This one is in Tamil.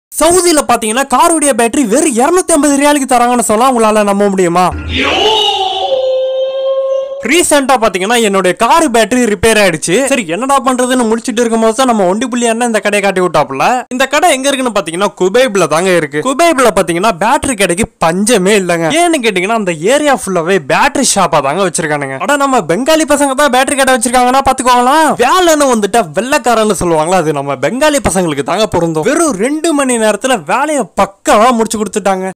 சவுதியில பாத்தீங்கன்னா காருடைய பேட்டரி வெறும் 250 ஐம்பது ரியாலுக்கு தராங்கன்னு சொன்னா உங்களால நம்ப முடியுமா ரீசெண்டா பாத்தீங்கன்னா என்னுடைய கார் பேட்டரி ரிப்பேர் ஆயிடுச்சு சரி என்னடா பண்றதுன்னு முடிச்சிட்டு இருக்கும்போது தான் நம்ம ஒண்டி புள்ளி அண்ணன் இந்த கடையை காட்டி விட்டாப்புல இந்த கடை எங்க இருக்குன்னு பாத்தீங்கன்னா குபைப்ல தாங்க இருக்கு குபைப்ல பாத்தீங்கன்னா பேட்டரி கடைக்கு பஞ்சமே இல்லங்க ஏன்னு கேட்டீங்கன்னா அந்த ஏரியா ஃபுல்லாவே பேட்டரி ஷாப்பா தாங்க வச்சிருக்கானுங்க அட நம்ம பெங்காலி பசங்க தான் பேட்டரி கடை வச்சிருக்காங்கன்னா பாத்துக்கோங்களேன் வேலைன்னு வந்துட்டா வெள்ளைக்காரன்னு சொல்லுவாங்களா அது நம்ம பெங்காலி பசங்களுக்கு தாங்க பொருந்தும் வெறும் ரெண்டு மணி நேரத்துல வேலையை பக்காவா முடிச்சு கொடுத்துட்டாங்க